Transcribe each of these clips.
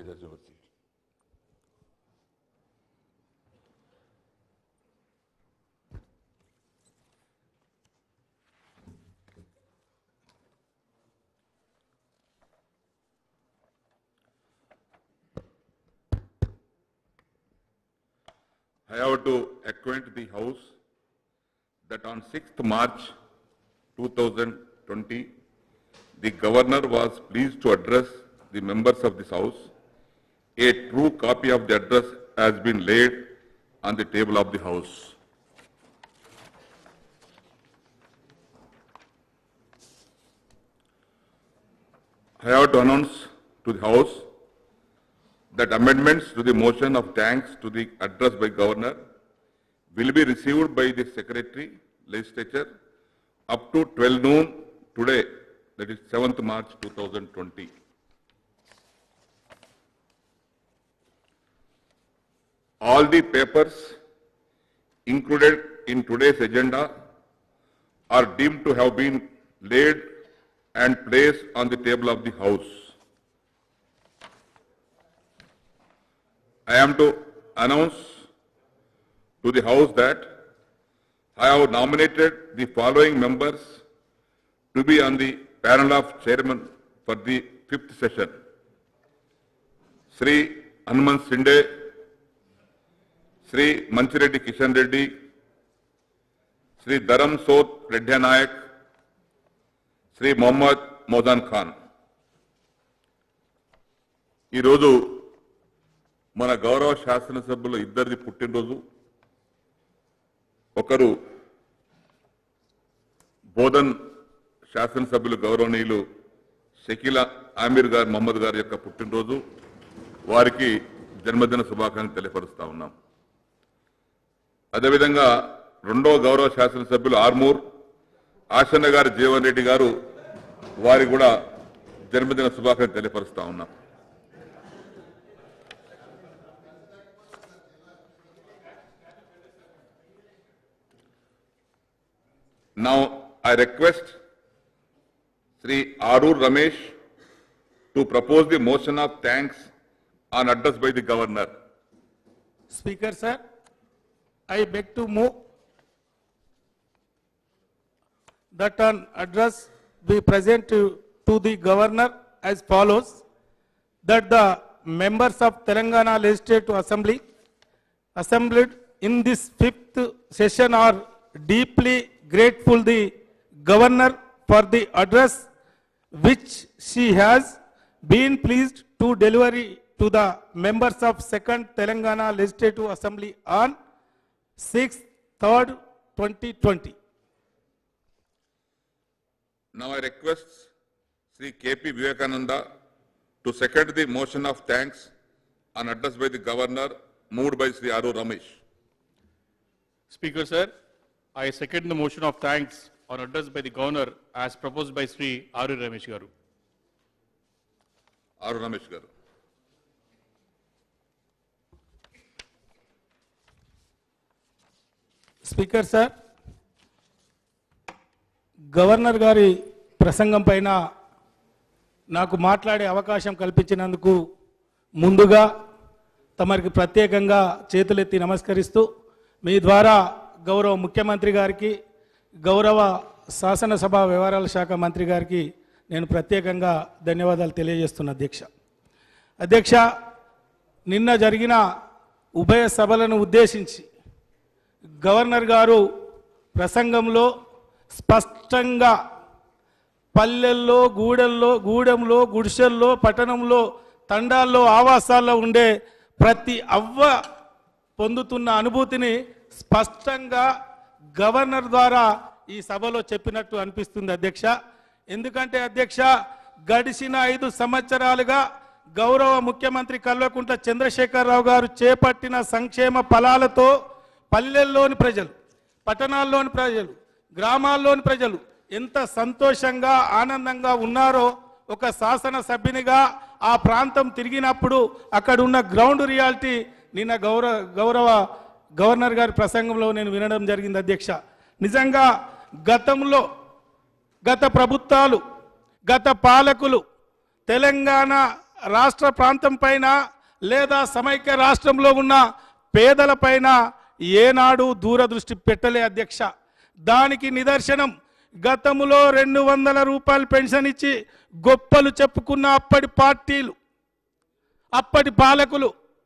Major University. I have to acquaint the House that on 6th March 2020, the Governor was pleased to address the members of this House. A true copy of the address has been laid on the table of the House. I have to announce to the House that amendments to the motion of thanks to the address by Governor will be received by the Secretary, Legislature, up to 12 noon today, that is 7th March 2020. All the papers included in today's agenda are deemed to have been laid and placed on the table of the House. I am to announce to the House that I have nominated the following members to be on the panel of chairman for the fifth session. Sri Hanuman Sinde, Sri Manchireddy Kishan Reddy, Sri Dharam Sot Reddy Nayak, Shri Mohammed మోదాన్ Khan ఈరోజు మన గౌరవ శాసనసభ్యులు ఇద్దరిది పుట్టినరోజు ఒకరు బోధన్ శాసనసభ్యులు గౌరవనీయులు షకీల ఆమీర్ గారు మహమ్మద్ గారి యొక్క పుట్టినరోజు వారికి జన్మదిన శుభాకాంక్షలు తెలియపరుస్తా ఉన్నాం అదేవిధంగా రెండో గౌరవ శాసనసభ్యులు ఆర్మూర్ ఆశన్న గారి జీవన్ రెడ్డి గారు వారికి కూడా జన్మదిన శుభాకాంక్షలు తెలియపరుస్తా ఉన్నాం Now, I request Sri Arur Ramesh to propose the motion of thanks on address by the governor. Speaker, sir, I beg to move that an address be present to to the governor as follows, that the members of Telangana Legislative Assembly assembled in this fifth session are deeply grateful the governor for the address which she has been pleased to deliver to the members of second Telangana Legislative Assembly on 6th, 3rd, 2020. Now I request Sri K.P. Vivekananda to second the motion of thanks on address by the governor moved by Sri Arur Ramesh. Speaker, sir, I second the motion of thanks on address by the governor as proposed by Sri Aru Ramesh Garu. Arur Ramesh garu. Speaker sir governor గారి ప్రసంగం పైన నాకు మాట్లాడే అవకాశం కల్పించినందుకు ముందుగా తమరికి ప్రత్యేకంగా చేతులెత్తి నమస్కరిస్తూ మీ ద్వారా గౌరవ ముఖ్యమంత్రి గారికి గౌరవ శాసనసభ వ్యవహారాల శాఖ మంత్రి గారికి నేను ప్రత్యేకంగా ధన్యవాదాలు తెలియజేస్తున్న అధ్యక్ష అధ్యక్ష నిన్న జరిగిన ఉభయ సభలను ఉద్దేశించి గవర్నర్ గారు ప్రసంగంలో స్పష్టంగా పల్లెల్లో గూడెల్లో గూడెంలో గుడిసెల్లో పట్టణంలో తండాల్లో ఆవాసాల్లో ఉండే ప్రతి అవ్వ పొందుతున్న అనుభూతిని స్పష్టంగా గవర్నర్ ద్వారా ఈ సభలో చెప్పినట్టు అనిపిస్తుంది అధ్యక్ష ఎందుకంటే అధ్యక్ష గడిచిన ఐదు సంవత్సరాలుగా గౌరవ ముఖ్యమంత్రి కల్వకుంట్ల చంద్రశేఖరరావు గారు చేపట్టిన సంక్షేమ ఫలాలతో పల్లెల్లోని ప్రజలు పట్టణాల్లోని ప్రజలు గ్రామాల్లోని ప్రజలు ఎంత సంతోషంగా ఆనందంగా ఉన్నారో ఒక శాసన సభ్యునిగా ఆ ప్రాంతం తిరిగినప్పుడు అక్కడ ఉన్న గ్రౌండ్ రియాలిటీ నిన్న గౌరవ గౌరవ గవర్నర్ గారి ప్రసంగంలో నేను వినడం జరిగింది అధ్యక్ష నిజంగా గతంలో గత ప్రభుత్వాలు గత పాలకులు తెలంగాణ రాష్ట్ర ప్రాంతం పైన లేదా సమైక్య రాష్ట్రంలో ఉన్న పేదలపైన ఏనాడు దూరదృష్టి పెట్టలే అధ్యక్ష దానికి నిదర్శనం గతములో రెండు వందల రూపాయలు పెన్షన్ ఇచ్చి గొప్పలు చెప్పుకున్న అప్పటి పార్టీలు అప్పటి పాలకులు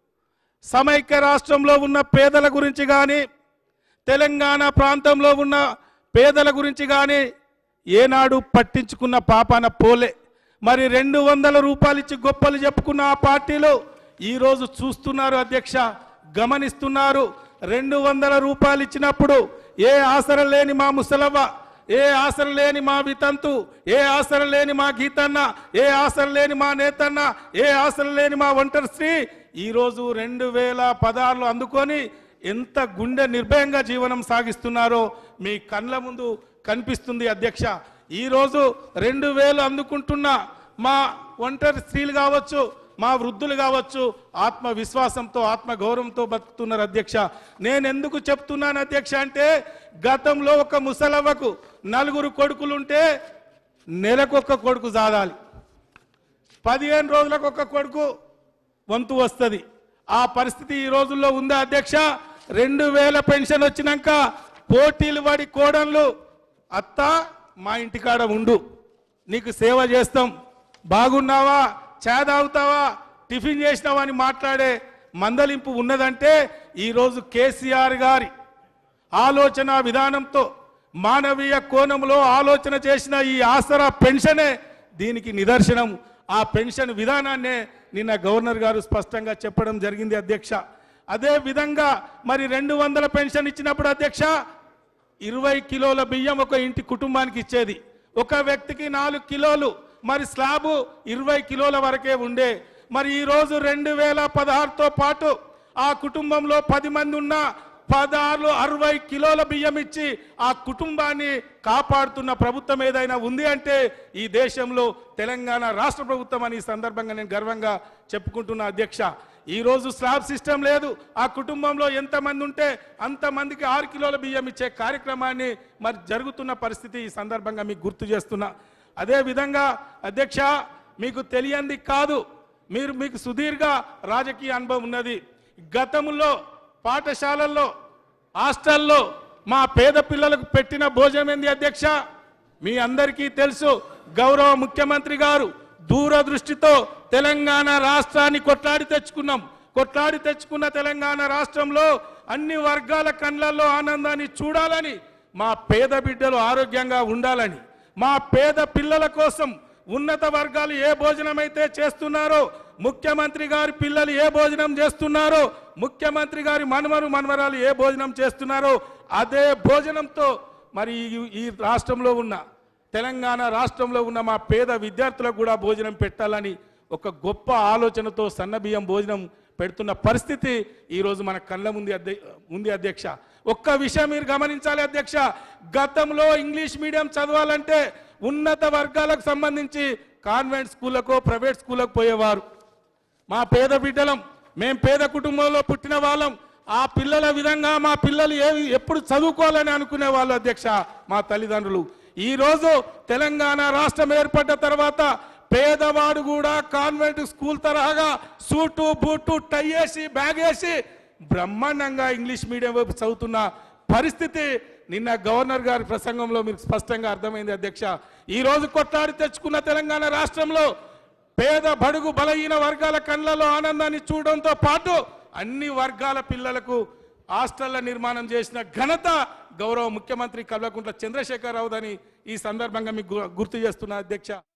సమైక్య రాష్ట్రంలో ఉన్న పేదల గురించి కానీ తెలంగాణ ప్రాంతంలో ఉన్న పేదల గురించి కానీ ఏనాడు పట్టించుకున్న పాపాన పోలే మరి రెండు వందల రూపాయలు ఇచ్చి గొప్పలు చెప్పుకున్న ఆ పార్టీలు ఈరోజు చూస్తున్నారు అధ్యక్ష గమనిస్తున్నారు రెండు వందల రూపాయలు ఇచ్చినప్పుడు ఏ ఆసరం లేని మా ముసలవ్వ ఏ ఆసరం లేని మా వితంతు ఏ ఆసరం లేని మా గీతన్న ఏ ఆసరం లేని మా నేతన్న ఏ ఆసరం లేని మా ఒంటరి స్త్రీ ఈరోజు రెండు వేల పదహారులో అందుకొని ఎంత గుండె నిర్భయంగా జీవనం సాగిస్తున్నారో మీ కళ్ళ ముందు కనిపిస్తుంది అధ్యక్ష ఈరోజు రెండు వేలు అందుకుంటున్న మా ఒంటరి స్త్రీలు కావచ్చు మా వృద్ధులు కావచ్చు ఆత్మవిశ్వాసంతో ఆత్మ గౌరవంతో బతుకుతున్నారు అధ్యక్ష నేను ఎందుకు చెప్తున్నాను అధ్యక్ష అంటే గతంలో ఒక ముసలవ్వకు నలుగురు కొడుకులుంటే నెలకొక్క కొడుకు జాదాలి పదిహేను రోజులకు ఒక కొడుకు వంతు వస్తుంది ఆ పరిస్థితి ఈ రోజుల్లో ఉందా అధ్యక్ష రెండు వేల పెన్షన్ వచ్చినాక పోటీలు పడి కోడన్లు అత్త మా ఇంటికాడ ఉండు నీకు సేవ చేస్తాం బాగున్నావా చా తాగుతావా టిఫిన్ చేసినావా అని మాట్లాడే మందలింపు ఉన్నదంటే ఈరోజు కేసీఆర్ గారి ఆలోచన విధానంతో మానవీయ కోణంలో ఆలోచన చేసిన ఈ ఆసరా పెన్షనే దీనికి నిదర్శనం ఆ పెన్షన్ విధానాన్నే నిన్న గవర్నర్ గారు స్పష్టంగా చెప్పడం జరిగింది అధ్యక్ష అదే విధంగా మరి రెండు వందల పెన్షన్ ఇచ్చినప్పుడు అధ్యక్ష ఇరవై కిలోల బియ్యం ఒక ఇంటి కుటుంబానికి ఇచ్చేది ఒక వ్యక్తికి నాలుగు కిలోలు మరి స్లాబు ఇరవై కిలోల వరకే ఉండే మరి ఈ రోజు రెండు వేల పదహారుతో పాటు ఆ కుటుంబంలో పది మంది ఉన్న పదహారు అరవై కిలోల బియ్యం ఇచ్చి ఆ కుటుంబాన్ని కాపాడుతున్న ప్రభుత్వం ఏదైనా ఉంది అంటే ఈ దేశంలో తెలంగాణ రాష్ట్ర ప్రభుత్వం అని ఈ సందర్భంగా నేను గర్వంగా చెప్పుకుంటున్న అధ్యక్ష ఈ రోజు స్లాబ్ సిస్టమ్ లేదు ఆ కుటుంబంలో ఎంతమంది ఉంటే అంతమందికి ఆరు కిలోల బియ్యం ఇచ్చే కార్యక్రమాన్ని మరి జరుగుతున్న పరిస్థితి ఈ సందర్భంగా మీకు గుర్తు చేస్తున్నా అదే విధంగా అధ్యక్ష మీకు తెలియంది కాదు మీరు మీకు సుదీర్ఘ రాజకీయ అనుభవం ఉన్నది గతంలో పాఠశాలల్లో హాస్టల్లో మా పేద పిల్లలకు పెట్టిన భోజనం ఏంది అధ్యక్ష మీ అందరికీ తెలుసు గౌరవ ముఖ్యమంత్రి గారు దూరదృష్టితో తెలంగాణ రాష్ట్రాన్ని కొట్లాడి తెచ్చుకున్నాం కొట్లాడి తెచ్చుకున్న తెలంగాణ రాష్ట్రంలో అన్ని వర్గాల కళ్ళల్లో ఆనందాన్ని చూడాలని మా పేద బిడ్డలు ఆరోగ్యంగా ఉండాలని మా పేద పిల్లల కోసం ఉన్నత వర్గాలు ఏ భోజనం అయితే చేస్తున్నారో ముఖ్యమంత్రి గారి పిల్లలు ఏ భోజనం చేస్తున్నారో ముఖ్యమంత్రి గారి మనమరు మనవరాలు ఏ భోజనం చేస్తున్నారో అదే భోజనంతో మరి ఈ- ఈ రాష్ట్రంలో ఉన్న తెలంగాణ రాష్ట్రంలో ఉన్న మా పేద విద్యార్థులకు కూడా భోజనం పెట్టాలని ఒక గొప్ప ఆలోచనతో సన్నబియ్యం భోజనం పెడుతున్న పరిస్థితి ఈరోజు మన కళ్ళ ముందు అధ్య- ఉంది అధ్యక్ష ఒక్క విషయం మీరు గమనించాలి అధ్యక్ష గతంలో ఇంగ్లీష్ మీడియం చదవాలంటే ఉన్నత వర్గాలకు సంబంధించి కాన్వెంట్ స్కూళ్ళకో ప్రైవేట్ స్కూళ్ళకు పోయేవారు మా పేద బిడ్డలం మేం పేద కుటుంబంలో పుట్టిన వాళ్ళం ఆ పిల్లల విధంగా మా పిల్లలు ఏవి ఎప్పుడు చదువుకోవాలని అనుకునే వాళ్ళు అధ్యక్ష మా తల్లిదండ్రులు ఈ రోజు తెలంగాణ రాష్ట్రం ఏర్పడ్డ తర్వాత పేదవాడు కూడా కాన్వెంట్ స్కూల్ తరహాగా సూటు బూటు టై వేసి బ్యాగ్ వేసి బ్రహ్మాండంగా ఇంగ్లీష్ మీడియం వైపు చదువుతున్న పరిస్థితి నిన్న గవర్నర్ గారి ప్రసంగంలో మీకు స్పష్టంగా అర్థమైంది అధ్యక్ష ఈ రోజు కొట్లాడి తెచ్చుకున్న తెలంగాణ రాష్ట్రంలో పేద బడుగు బలహీన వర్గాల కళ్ళలో ఆనందాన్ని చూడడంతో పాటు అన్ని వర్గాల పిల్లలకు హాస్టళ్ల నిర్మాణం చేసిన ఘనత గౌరవ ముఖ్యమంత్రి కల్వకుంట్ల చంద్రశేఖరరావుదని ఈ సందర్భంగా మీకు గు- గుర్తు చేస్తున్న అధ్యక్ష